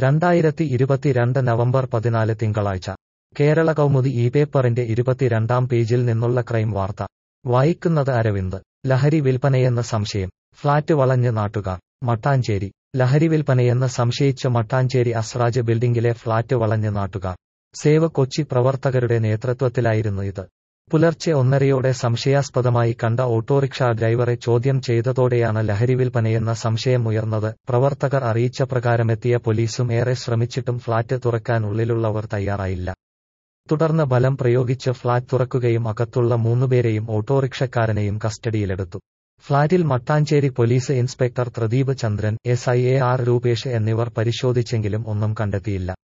രണ്ടായിരത്തി ഇരുപത്തിരണ്ട് നവംബർ പതിനാല് തിങ്കളാഴ്ച കേരള കൗമുദി ഈ പേപ്പറിന്റെ ഇരുപത്തിരണ്ടാം പേജിൽ നിന്നുള്ള ക്രൈം വാർത്ത വായിക്കുന്നത് അരവിന്ദ് ലഹരി വിൽപ്പനയെന്ന സംശയം ഫ്ളാറ്റ് വളഞ്ഞ് നാട്ടുകാർ മട്ടാഞ്ചേരി ലഹരി വിൽപ്പനയെന്ന് സംശയിച്ച് മട്ടാഞ്ചേരി അസ്രാജ് ബിൽഡിംഗിലെ ഫ്ളാറ്റ് വളഞ്ഞ് നാട്ടുകാർ സേവ് കൊച്ചി പ്രവർത്തകരുടെ നേതൃത്വത്തിലായിരുന്നു ഇത് പുലർച്ചെ ഒന്നരയോടെ സംശയാസ്പദമായി കണ്ട ഓട്ടോറിക്ഷ ഡ്രൈവറെ ചോദ്യം ചെയ്തതോടെയാണ് ലഹരി വിൽപ്പനയെന്ന സംശയം ഉയർന്നത് പ്രവർത്തകർ അറിയിച്ച പ്രകാരമെത്തിയ പോലീസും ഏറെ ശ്രമിച്ചിട്ടും ഫ്ളാറ്റ് തുറക്കാൻ ഉള്ളിലുള്ളവർ തയ്യാറായില്ല തുടർന്ന് ബലം പ്രയോഗിച്ച് ഫ്ളാറ്റ് തുറക്കുകയും അകത്തുള്ള മൂന്നുപേരെയും ഓട്ടോറിക്ഷക്കാരനെയും കസ്റ്റഡിയിലെടുത്തു ഫ്ളാറ്റിൽ Mattancherry police inspector Pradeep Chandran S I A R Rupesh എന്നിവർ പരിശോധിച്ചെങ്കിലും ഒന്നും കണ്ടെത്തിയില്ല